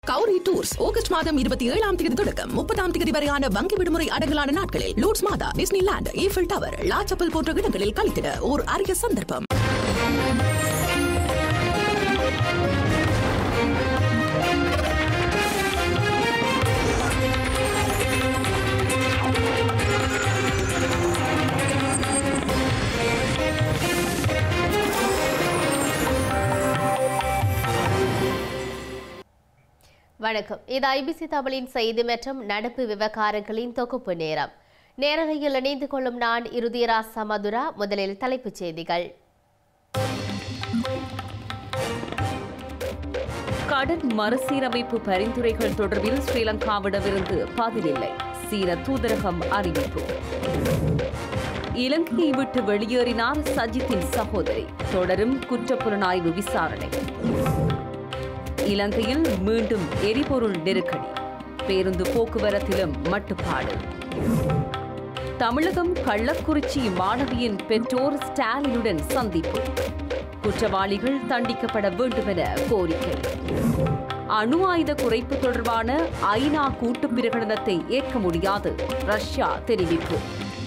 Gowri tours August மாதம் இருபத்தி ஏழாம் தேதி தொடக்கம் முப்பதாம் தேதி வரையான வங்கி விடுமுறை அடங்கலான நாட்களில் லூட்ஸ் மாதா டிஸ்னிலாண்ட் ஈஃபில் டவர் லாச்சப்பல் போன்ற இடங்களில் கழித்திட ஓர் அரிய சந்தர்ப்பம் வணக்கம் இது ஐபிசி தமிழின் செய்தி மற்றும் நடப்பு விவகாரங்களின் தொகுப்பு நேரம் நேரலையில் இணைந்து கொள்ளும் நான் இருதியரா சமதுரா முதலில் தலைப்புச் செய்திகள் கடன் மறுசீரமைப்பு பரிந்துரைகள் தொடர்பில் ஸ்ரீலங்காவிடமிருந்து பதிலில்லை சீன தூதரகம் அறிவிப்பு இலங்கையை விட்டு வெளியேறினார் சஜித்தின் சகோதரி தொடரும் குற்றப்புலனாய்வு விசாரணை இலங்கையில் மீண்டும் எரிபொருள் நெருக்கடி பேருந்து போக்குவரத்திலும் மட்டுப்பாடு தமிழகம் கள்ளக்குறிச்சி மாணவியின் பெற்றோர் ஸ்டாலினுடன் சந்திப்பு குற்றவாளிகள் தண்டிக்கப்பட வேண்டுமென கோரிக்கை அணு ஆயுத குறைப்பு தொடர்பான ஐநா கூட்டு பிரகடனத்தை ஏற்க முடியாது ரஷ்யா தெரிவிப்பு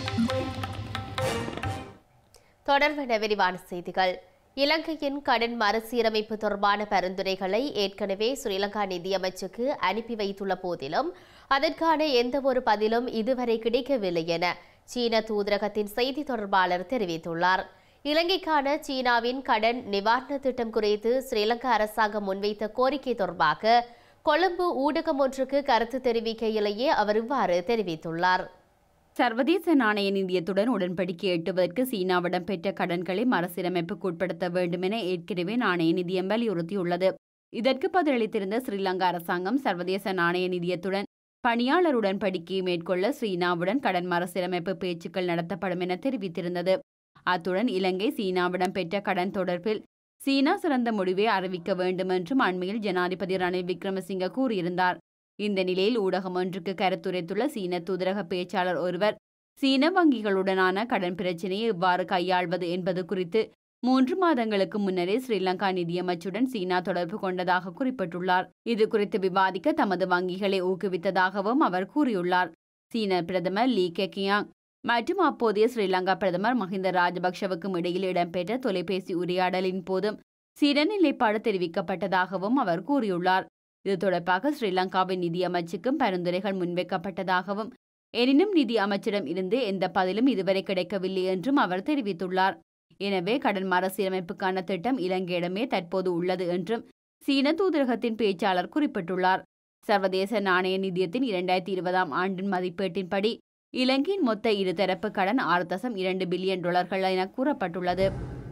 தொடர்பான விரிவான செய்திகள் இலங்கையின் கடன் மறுசீரமைப்பு தொடர்பான பரிந்துரைகளை ஏற்கனவே ஸ்ரீலங்கா நிதியமைச்சுக்கு அனுப்பி வைத்துள்ள போதிலும் அதற்கான எந்தவொரு பதிலும் இதுவரை கிடைக்கவில்லை என சீன தூதரகத்தின் செய்தி தொடர்பாளர் தெரிவித்துள்ளார் இலங்கைக்கான சீனாவின் கடன் நிவாரண திட்டம் குறித்து ஸ்ரீலங்கா அரசாங்கம் முன்வைத்த கோரிக்கை தொடர்பாக கொழும்பு ஊடகம் ஒன்றுக்கு கருத்து தெரிவிக்கையிலேயே அவர் இவ்வாறு தெரிவித்துள்ளார் சர்வதேச நாணய நிதியத்துடன் உடன்படிக்கை எட்டுவதற்கு சீனாவிடம் பெற்ற கடன்களை மறுசீரமைப்புக்கு உட்படுத்த வேண்டும் என ஏற்கனவே நாணய நிதியம் வலியுறுத்தியுள்ளது இதற்கு பதிலளித்திருந்த ஸ்ரீலங்கா அரசாங்கம் சர்வதேச நாணய நிதியத்துடன் பணியாளர் உடன்படிக்கையை மேற்கொள்ள சீனாவுடன் கடன் மறுசீரமைப்பு பேச்சுக்கள் நடத்தப்படும் என தெரிவித்திருந்தது அத்துடன் இலங்கை சீனாவிடம் பெற்ற கடன் தொடர்பில் சீனா சிறந்த முடிவை அறிவிக்க வேண்டும் என்றும் அண்மையில் ஜனாதிபதி ரணில் விக்ரமசிங்க கூறியிருந்தார் இந்த நிலையில் ஊடகம் ஒன்றுக்கு கருத்துரைத்துள்ள சீன தூதரக பேச்சாளர் ஒருவர் சீன வங்கிகளுடனான கடன் பிரச்சினையை எவ்வாறு கையாள்வது என்பது குறித்து மூன்று மாதங்களுக்கு முன்னரே ஸ்ரீலங்கா நிதியமைச்சுடன் சீனா தொடர்பு கொண்டதாக குறிப்பிட்டுள்ளார் இது குறித்து விவாதிக்க தமது வங்கிகளை ஊக்குவித்ததாகவும் அவர் கூறியுள்ளார் சீன பிரதமர் லீ கெக்கியாங் மற்றும் அப்போதைய ஸ்ரீலங்கா பிரதமர் மஹிந்த ராஜபக்ஷவுக்கும் இடையில் இடம்பெற்ற தொலைபேசி உரையாடலின் போதும் சீன நிலைப்பாடு தெரிவிக்கப்பட்டதாகவும் அவர் கூறியுள்ளார் இது தொடர்பாக ஸ்ரீலங்காவின் நிதி அமைச்சுக்கும் பரிந்துரைகள் முன்வைக்கப்பட்டதாகவும் எனினும் நிதி அமைச்சிடம் இருந்து எந்த பதிலும் இதுவரை கிடைக்கவில்லை என்றும் அவர் தெரிவித்துள்ளார் எனவே கடன் மறுசீரமைப்புக்கான திட்டம் இலங்கையிடமே தற்போது உள்ளது என்றும் சீன தூதரகத்தின் பேச்சாளர் குறிப்பிட்டுள்ளார் சர்வதேச நாணய நிதியத்தின் இரண்டாயிரத்தி இருபதாம் ஆண்டின் மதிப்பீட்டின்படி இலங்கையின் மொத்த இருதரப்பு கடன் ஆறு தசம் இரண்டு பில்லியன் டாலர்கள் என கூறப்பட்டுள்ளது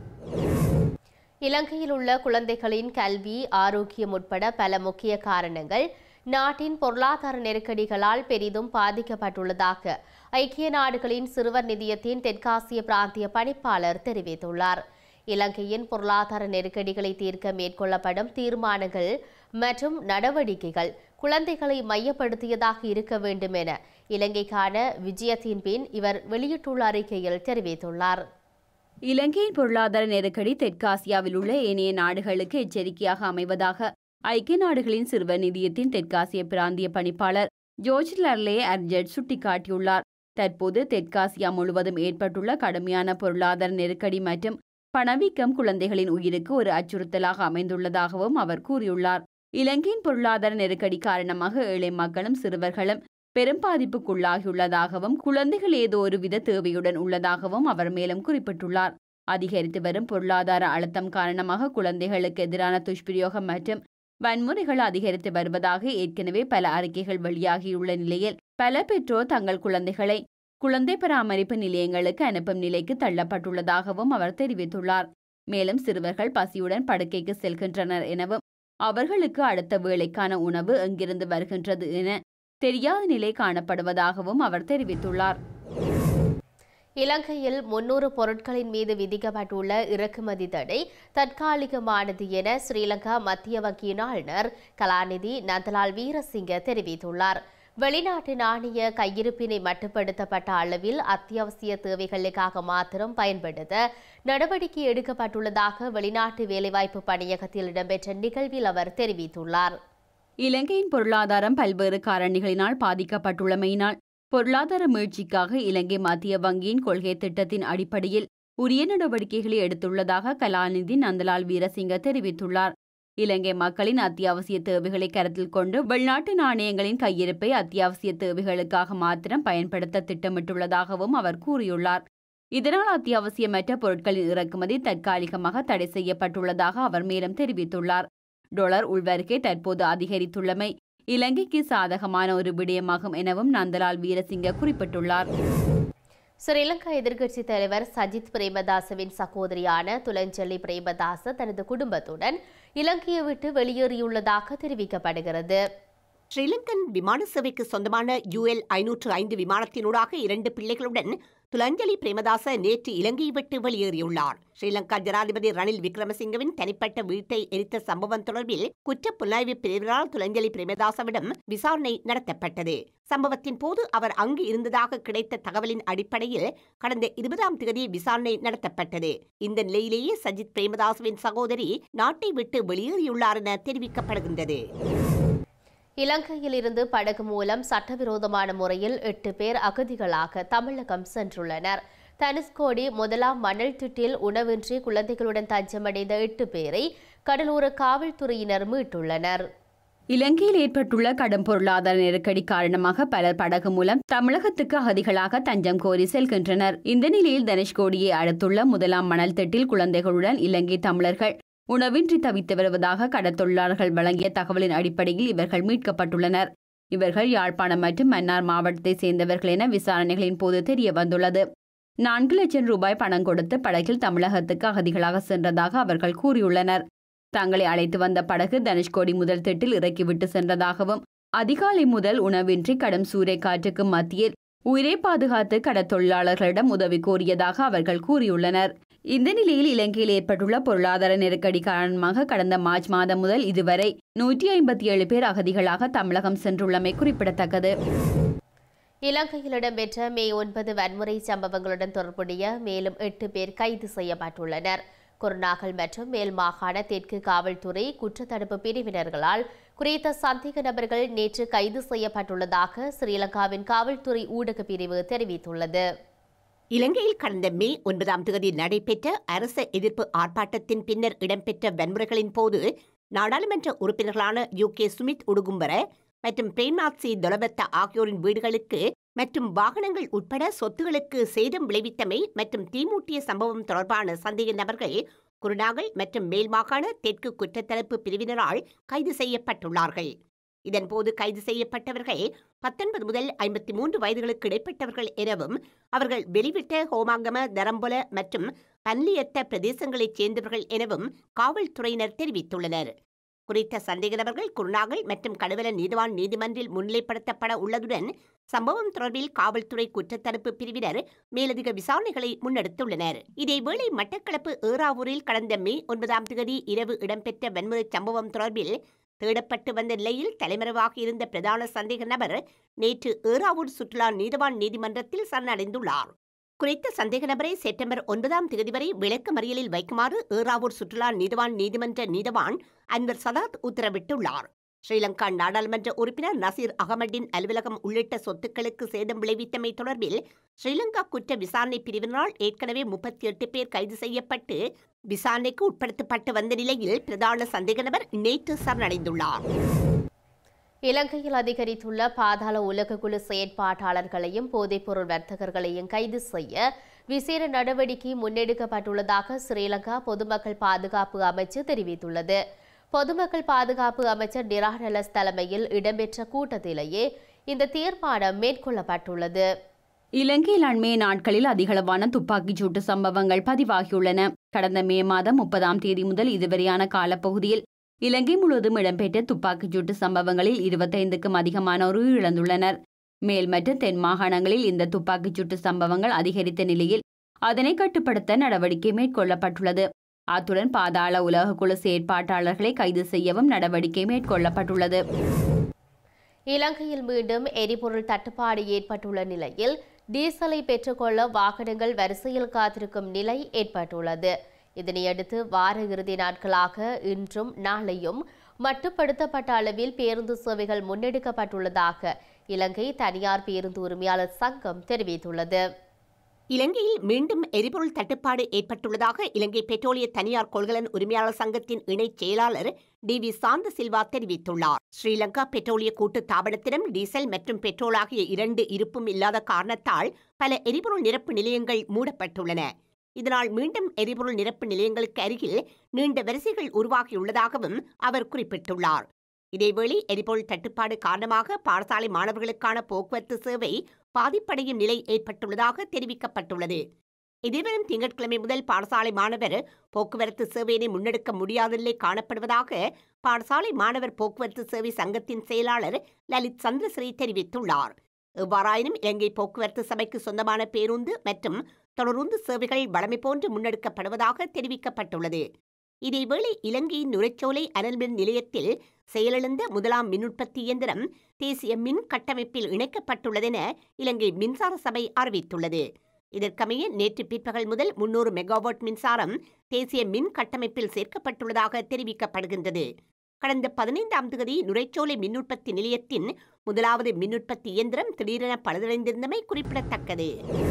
இலங்கையில் உள்ள குழந்தைகளின் கல்வி ஆரோக்கியம் உட்பட பல முக்கிய காரணங்கள் நாட்டின் பொருளாதார நெருக்கடிகளால் பெரிதும் பாதிக்கப்பட்டுள்ளதாக ஐக்கிய நாடுகளின் சிறுவர் நிதியத்தின் தெற்காசிய பிராந்திய பணிப்பாளர் தெரிவித்துள்ளார் இலங்கையின் பொருளாதார நெருக்கடிகளை தீர்க்க மேற்கொள்ளப்படும் தீர்மானங்கள் மற்றும் நடவடிக்கைகள் குழந்தைகளை மையப்படுத்தியதாக இருக்க வேண்டும் என இலங்கைக்கான விஜயத்தின் பின் இவர் வெளியிட்டுள்ள அறிக்கையில் தெரிவித்துள்ளார் இலங்கையின் பொருளாதார நெருக்கடி தெற்காசியாவில் உள்ள ஏனைய நாடுகளுக்கு எச்சரிக்கையாக அமைவதாக ஐக்கிய நாடுகளின் சிறுவர் நிதியத்தின் தெற்காசிய பிராந்திய பணிப்பாளர் ஜோர்ஜ் லர்லே அர்ஜட் சுட்டிக்காட்டியுள்ளார் தற்போது தெற்காசியா முழுவதும் ஏற்பட்டுள்ள கடுமையான பொருளாதார நெருக்கடி மற்றும் பணவீக்கம் குழந்தைகளின் உயிருக்கு ஒரு அச்சுறுத்தலாக அமைந்துள்ளதாகவும் அவர் கூறியுள்ளார் இலங்கையின் பொருளாதார நெருக்கடி காரணமாக ஏழை மக்களும் சிறுவர்களும் பெரும் பாதிப்புக்குள்ளாகியுள்ளதாகவும் குழந்தைகள் ஏதோ ஒருவித தேவையுடன் உள்ளதாகவும் அவர் மேலும் குறிப்பிட்டுள்ளார் அதிகரித்து வரும் பொருளாதார அழுத்தம் காரணமாக குழந்தைகளுக்கு எதிரான துஷ்பிரயோகம் மற்றும் வன்முறைகள் அதிகரித்து வருவதாக ஏற்கனவே பல அறிக்கைகள் வெளியாகியுள்ள நிலையில் பல பெற்றோர் தங்கள் குழந்தைகளை குழந்தை பராமரிப்பு நிலையங்களுக்கு அனுப்பும் நிலைக்கு தள்ளப்பட்டுள்ளதாகவும் அவர் தெரிவித்துள்ளார் மேலும் சிறுவர்கள் பசியுடன் படுக்கைக்கு செல்கின்றனர் எனவும் அவர்களுக்கு அடுத்த வேளைக்கான உணவு எங்கிருந்து வருகின்றது என தெரியாத நிலை காணப்படுவதாகவும் அவர் தெரிவித்துள்ளார் இலங்கையில் முன்னூறு பொருட்களின் மீது விதிக்கப்பட்டுள்ள இறக்குமதி தடை தற்காலிகமானது என ஸ்ரீலங்கா மத்திய வங்கியின் ஆளுநர் கலாநிதி நந்தலால் வீரசிங்க தெரிவித்துள்ளார் வெளிநாட்டு நாணய கையிருப்பினை மட்டுப்படுத்தப்பட்ட அளவில் அத்தியாவசிய தேவைகளுக்காக மாத்திரம் பயன்படுத்த நடவடிக்கை எடுக்கப்பட்டுள்ளதாக வெளிநாட்டு வேலைவாய்ப்பு பணியகத்தில் இடம்பெற்ற நிகழ்வில் அவர் தெரிவித்துள்ளார் இலங்கையின் பொருளாதாரம் பல்வேறு காரணிகளினால் பாதிக்கப்பட்டுள்ளமையினால் பொருளாதார மீழ்ச்சிக்காக இலங்கை மத்திய வங்கியின் கொள்கை திட்டத்தின் அடிப்படையில் உரிய நடவடிக்கைகளை எடுத்துள்ளதாக கலாநிதி நந்தலால் வீரசிங்க தெரிவித்துள்ளார் இலங்கை மக்களின் அத்தியாவசிய தேவைகளை கருத்தில் கொண்டு வெளிநாட்டு நாணயங்களின் கையிருப்பை அத்தியாவசிய தேவைகளுக்காக மாத்திரம் பயன்படுத்த திட்டமிட்டுள்ளதாகவும் அவர் கூறியுள்ளார் இதனால் அத்தியாவசியமற்ற பொருட்களின் இறக்குமதி தற்காலிகமாக தடை செய்யப்பட்டுள்ளதாக அவர் மேலும் தெரிவித்துள்ளார் டொலர் உள்வருகை தற்போது அதிகரித்துள்ளமை இலங்கைக்கு சாதகமான ஒரு விடயமாகும் எனவும் நந்தலால் வீரசிங்க குறிப்பிட்டுள்ளார் ஸ்ரீலங்கா எதிர்க்கட்சி தலைவர் சஜித் பிரேமதாசவின் சகோதரியான துலஞ்சலி பிரேமதாச தனது குடும்பத்துடன் இலங்கையை விட்டு வெளியேறியுள்ளதாக தெரிவிக்கப்படுகிறது ஸ்ரீலங்கன் விமான சேவைக்கு சொந்தமான யுஎல் ஐநூற்று ஐந்து விமானத்தினூடாக இரண்டு பிள்ளைகளுடன் துலஞ்சலி பிரேமதாச நேற்று இலங்கையை விட்டு வெளியேறியுள்ளார் ஸ்ரீலங்கா ஜனாதிபதி ரணில் விக்ரமசிங்கவின் தனிப்பட்ட வீட்டை எரித்த சம்பவம் தொடர்பில் குற்ற புலனாய்வு பிரிவினரால் துலஞ்சலி பிரேமதாசவிடம் விசாரணை நடத்தப்பட்டது சம்பவத்தின் போது அவர் அங்கு இருந்ததாக கிடைத்த தகவலின் அடிப்படையில் கடந்த இருபதாம் தேதி விசாரணை நடத்தப்பட்டது இந்த நிலையிலேயே சஜித் பிரேமதாசவின் சகோதரி நாட்டை விட்டு வெளியேறியுள்ளார் என தெரிவிக்கப்படுகின்றது இலங்கையிலிருந்து படகு மூலம் சட்டவிரோதமான முறையில் எட்டு பேர் அகதிகளாக தமிழகம் சென்றுள்ளனர் தனுஷ்கோடி முதலாம் மணல் திட்டில் உணவின்றி குழந்தைகளுடன் தஞ்சமடைந்த எட்டு பேரை கடலோர காவல்துறையினர் மீட்டுள்ளனர் இலங்கையில் ஏற்பட்டுள்ள கடும் பொருளாதார நெருக்கடி காரணமாக பலர் படகு மூலம் தமிழகத்துக்கு அகதிகளாக தஞ்சம் கோரி செல்கின்றனர் இந்த நிலையில் தனுஷ்கோடியை அடுத்துள்ள முதலாம் மணல் திட்டில் குழந்தைகளுடன் இலங்கை தமிழர்கள் உணவின்றி தவித்து வருவதாக கடற்தொழிலாளர்கள் வழங்கிய தகவலின் அடிப்படையில் இவர்கள் மீட்கப்பட்டுள்ளனர் இவர்கள் யாழ்ப்பாணம் மற்றும் மன்னார் மாவட்டத்தைச் சேர்ந்தவர்கள் என விசாரணைகளின் போது தெரிய வந்துள்ளது நான்கு லட்சம் ரூபாய் பணம் கொடுத்து படகில் தமிழகத்துக்கு அகதிகளாக சென்றதாக அவர்கள் கூறியுள்ளனர் தங்களை அழைத்து வந்த படகு தனுஷ்கோடி முதல் திட்டில் இறக்கிவிட்டு சென்றதாகவும் அதிகாலை முதல் உணவின்றி கடும் சூறை காற்றுக்கு மத்தியில் உயிரை பாதுகாத்து கடற்தொழிலாளர்களிடம் உதவி கோரியதாக அவர்கள் கூறியுள்ளனர் இந்த நிலையில் இலங்கையில் ஏற்பட்டுள்ள பொருளாதார நெருக்கடி காரணமாக கடந்த மார்ச் மாதம் முதல் இதுவரை நூற்றி ஐம்பத்தி ஏழு பேர் அகதிகளாக தமிழகம் சென்றுள்ளமை குறிப்பிடத்தக்கது இலங்கையில் இடம்பெற்ற மே ஒன்பது வன்முறை சம்பவங்களுடன் தொடர்புடைய மேலும் எட்டு பேர் கைது செய்யப்பட்டுள்ளனர் குருநாகல் மற்றும் மேல் மாகாண தெற்கு காவல்துறை குற்றத்தடுப்பு பிரிவினர்களால் குறித்த சந்தேக நபர்கள் நேற்று கைது செய்யப்பட்டுள்ளதாக ஸ்ரீலங்காவின் காவல்துறை ஊடக பிரிவு தெரிவித்துள்ளது இலங்கையில் கடந்த மே ஒன்பதாம் தேதி நடைபெற்ற அரச எதிர்ப்பு ஆர்ப்பாட்டத்தின் பின்னர் இடம்பெற்ற வன்முறைகளின் போது நாடாளுமன்ற உறுப்பினர்களான யு கே சுமித் உடுகும்பர மற்றும் பிரேம்நாத் சி தொலபத்த ஆகியோரின் வீடுகளுக்கு மற்றும் வாகனங்கள் உட்பட சொத்துகளுக்கு சேதம் விளைவித்தமை மற்றும் தீமூட்டிய சம்பவம் தொடர்பான சந்தேக நபர்கள் குருநாகல் மற்றும் மேல் மாகாண தெற்கு குற்றத்தடுப்பு பிரிவினரால் கைது செய்யப்பட்டுள்ளார்கள் இதன்போது கைது செய்யப்பட்டவர்கள் பத்தொன்பது முதல் ஐம்பத்தி மூன்று வயதுகளுக்கு இடைப்பட்டவர்கள் எனவும் அவர்கள் வெளிவிட்ட ஹோமாங்கம தரம்பொல மற்றும் பன்லியத்த பிரதேசங்களைச் சேர்ந்தவர்கள் எனவும் காவல்துறையினர் தெரிவித்துள்ளனர் குறித்த சந்தேக நபர்கள் குருநாகல் மற்றும் கடுவல நீதிவான் நீதிமன்றில் முன்னிலைப்படுத்தப்பட உள்ளதுடன் சம்பவம் தொடர்பில் காவல்துறை குற்றத்தடுப்பு பிரிவினர் மேலதிக விசாரணைகளை முன்னெடுத்துள்ளனர் இதேவேளை மட்டக்களப்பு ஏறாவூரில் கடந்த மே ஒன்பதாம் தேதி இரவு இடம்பெற்ற வன்முறை சம்பவம் தொடர்பில் தேடப்பட்டு வந்த நிலையில் தலைமறைவாக இருந்த பிரதான சந்தேக நபர் நேற்று ஏறாவூர் சுற்றுலா நீதவான் நீதிமன்றத்தில் சரணடைந்துள்ளார் குறித்த சந்தேக நபரை செப்டம்பர் ஒன்பதாம் தேதி வரை விளக்கமறியலில் வைக்குமாறு ஏறாவூர் சுற்றுலா நீதவான் நீதிமன்ற நீதவான் அன்வர் சதாத் உத்தரவிட்டுள்ளார் ஸ்ரீலங்கா நாடாளுமன்ற உறுப்பினர் நசீர் அகமதின் அலுவலகம் உள்ளிட்ட சொத்துக்களுக்கு சேதம் விளைவித்தமை தொடர்பில் ஸ்ரீலங்கா குற்ற விசாரணை பிரிவினரால் ஏற்கனவே முப்பத்தி எட்டு பேர் கைது செய்யப்பட்டு விசாரணைக்கு உட்படுத்தப்பட்டு வந்த நிலையில் பிரதான சந்தேக நபர் நேற்று சரணடைந்துள்ளார் இலங்கையில் அதிகரித்துள்ள பாதாள உலகக்குழு செயற்பாட்டாளர்களையும் போதைப்பொருள் வர்த்தகர்களையும் கைது செய்ய விசேட நடவடிக்கை முன்னெடுக்கப்பட்டுள்ளதாக ஸ்ரீலங்கா பொதுமக்கள் பாதுகாப்பு அமைச்சு தெரிவித்துள்ளது பொதுமக்கள் பாதுகாப்பு அமைச்சர் டிரானலஸ் தலைமையில் இடம்பெற்ற கூட்டத்திலேயே இந்த தீர்மானம் மேற்கொள்ளப்பட்டுள்ளது இலங்கையில் அண்மைய நாட்களில் அதிகளவான துப்பாக்கிச் சூட்டு சம்பவங்கள் பதிவாகியுள்ளன கடந்த மே மாதம் முப்பதாம் தேதி முதல் இதுவரையான காலப்பகுதியில் இலங்கை முழுவதும் இடம்பெற்ற துப்பாக்கிச் சூட்டு சம்பவங்களில் இருபத்தைந்துக்கும் அதிகமானோர் உயிரிழந்துள்ளனர் மேல் மற்றும் தென் மாகாணங்களில் இந்த துப்பாக்கிச் சூட்டு சம்பவங்கள் அதிகரித்த நிலையில் அதனை கட்டுப்படுத்த நடவடிக்கை மேற்கொள்ளப்பட்டுள்ளது அத்துடன் பாதாள உலகக்குழு செயற்பாட்டாளர்களை கைது செய்யவும் நடவடிக்கை மேற்கொள்ளப்பட்டுள்ளது இலங்கையில் மீண்டும் எரிபொருள் தட்டுப்பாடு ஏற்பட்டுள்ள நிலையில் டீசலை பெற்றுக்கொள்ள வாகனங்கள் வரிசையில் காத்திருக்கும் நிலை ஏற்பட்டுள்ளது இதனையடுத்து வார இறுதி நாட்களாக இன்றும் நாளையும் மட்டுப்படுத்தப்பட்ட அளவில் பேருந்து சேவைகள் முன்னெடுக்கப்பட்டுள்ளதாக இலங்கை தனியார் பேருந்து உரிமையாளர் சங்கம் தெரிவித்துள்ளது இலங்கையில் மீண்டும் எரிபொருள் தட்டுப்பாடு ஏற்பட்டுள்ளதாக இலங்கை பெட்ரோலிய தனியார் கொள்கலன் உரிமையாளர் சங்கத்தின் இணைச் செயலாளர் டி வி சாந்த சில்வா தெரிவித்துள்ளார் ஸ்ரீலங்கா பெட்ரோலிய கூட்டு தாபனத்திடம் டீசல் மற்றும் பெட்ரோல் ஆகிய இரண்டு இருப்பும் இல்லாத காரணத்தால் பல எரிபொருள் நிரப்பு நிலையங்கள் மூடப்பட்டுள்ளன இதனால் மீண்டும் எரிபொருள் நிரப்பு நிலையங்களுக்கு அருகில் நீண்ட வரிசைகள் உருவாகியுள்ளதாகவும் அவர் குறிப்பிட்டுள்ளார் இதேவேளை எரிபொருள் தட்டுப்பாடு காரணமாக பாடசாலை மாணவர்களுக்கான போக்குவரத்து சேவை பாதிப்படையும் நிலை ஏற்பட்டுள்ளதாக தெரிவிக்கப்பட்டுள்ளது எதிர்வரும் திங்கட்கிழமை முதல் பாடசாலை மாணவர் போக்குவரத்து சேவையினை முன்னெடுக்க முடியாத நிலை காணப்படுவதாக பாடசாலை மாணவர் போக்குவரத்து சேவை சங்கத்தின் செயலாளர் லலித் சந்திரஸ்ரீ தெரிவித்துள்ளார் எவ்வாறாயினும் இலங்கை போக்குவரத்து சபைக்கு சொந்தமான பேருந்து மற்றும் தொடருந்து சேவைகள் வழமை போன்று முன்னெடுக்கப்படுவதாக தெரிவிக்கப்பட்டுள்ளது இதேவேளை இலங்கையின் நுரைச்சோலை அனல்மின் நிலையத்தில் செயலிழந்த முதலாம் மின் உற்பத்தி இயந்திரம் தேசிய மின் கட்டமைப்பில் இணைக்கப்பட்டுள்ளதென இலங்கை மின்சார சபை அறிவித்துள்ளது இதற்கமைய நேற்று பிற்பகல் முதல் முன்னூறு மெகாவாட் மின்சாரம் தேசிய மின் கட்டமைப்பில் சேர்க்கப்பட்டுள்ளதாக தெரிவிக்கப்படுகின்றது கடந்த பதினைந்தாம் தேதி நுரைச்சோலை மின் உற்பத்தி நிலையத்தின் முதலாவது மின் உற்பத்தி இயந்திரம் திடீரென பழுதடைந்திருந்தமை குறிப்பிடத்தக்கது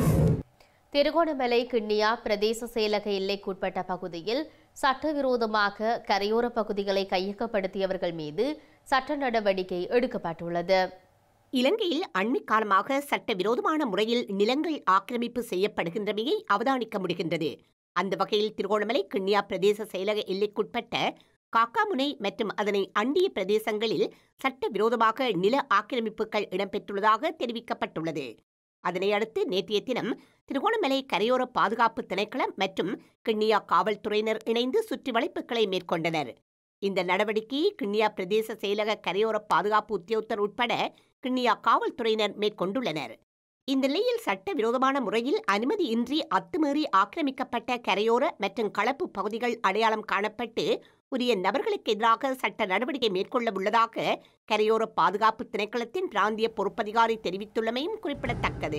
திருகோணமலை கிண்ணியா பிரதேச செயலக எல்லைக்குட்பட்ட பகுதியில் சட்டவிரோதமாக கரையோர பகுதிகளை கையகப்படுத்தியவர்கள் மீது சட்ட நடவடிக்கை எடுக்கப்பட்டுள்ளது இலங்கையில் அண்மை காலமாக சட்டவிரோதமான முறையில் நிலங்கள் ஆக்கிரமிப்பு செய்யப்படுகின்றமையை அவதானிக்க முடிகின்றது அந்த வகையில் திருகோணமலை கிண்ணியா பிரதேச செயலக எல்லைக்குட்பட்ட காக்காமுனை மற்றும் அதனை அண்டிய பிரதேசங்களில் சட்டவிரோதமாக நில ஆக்கிரமிப்புகள் இடம்பெற்றுள்ளதாக தெரிவிக்கப்பட்டுள்ளது அதனை அடுத்து நேற்றைய தினம் திருகோணமலை கரையோர பாதுகாப்பு திணைக்களம் மற்றும் கிண்ணியா காவல்துறையினர் இணைந்து சுற்றி வளைப்புகளை மேற்கொண்டனர் இந்த நடவடிக்கையை கிண்ணியா பிரதேச செயலக கரையோர பாதுகாப்பு உத்தியோகத்தர் உட்பட கிண்ணியா காவல்துறையினர் மேற்கொண்டுள்ளனர் இந்த நிலையில் சட்டவிரோதமான முறையில் அனுமதியின்றி அத்துமீறி ஆக்கிரமிக்கப்பட்ட கரையோர மற்றும் களப்பு பகுதிகள் அடையாளம் காணப்பட்டு உரிய நபர்களுக்கு எதிராக சட்ட நடவடிக்கை மேற்கொள்ள உள்ளதாக கரையோர பாதுகாப்பு திணைக்களத்தின் பிராந்திய பொறுப்பதிகாரி தெரிவித்துள்ளமையும் குறிப்பிடத்தக்கது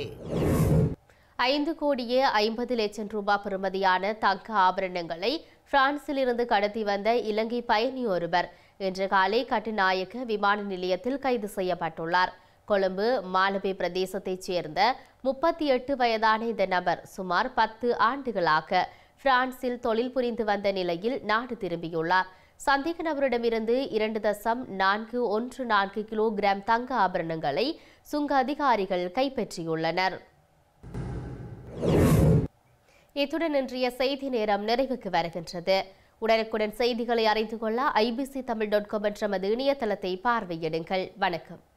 ஐந்து கோடியே ஐம்பது லட்சம் ரூபாய் பெறுமதியான தங்க ஆபரணங்களை பிரான்சிலிருந்து கடத்தி வந்த இலங்கை பயணி ஒருவர் இன்று காலை கட்டுநாயக்க விமான நிலையத்தில் கைது செய்யப்பட்டுள்ளார் கொழும்பு மாலபே பிரதேசத்தைச் சேர்ந்த முப்பத்தி எட்டு வயதான இந்த நபர் சுமார் பத்து ஆண்டுகளாக பிரான்சில் தொழில் புரிந்து வந்த நிலையில் நாடு திரும்பியுள்ளார் சந்தேக நபரிடமிருந்து இரண்டு தசம் நான்கு ஒன்று நான்கு கிலோகிராம் தங்க ஆபரணங்களை சுங்க அதிகாரிகள் கைப்பற்றியுள்ளனர் இத்துடன் இன்றைய செய்தி நேரம் நிறைவுக்கு வருகின்றது உடனுக்குடன் செய்திகளை அறிந்து கொள்ள ஐபிசி தமிழ் டாட் காம் என்ற நமது இணையதளத்தை பார்வையிடுங்கள் வணக்கம்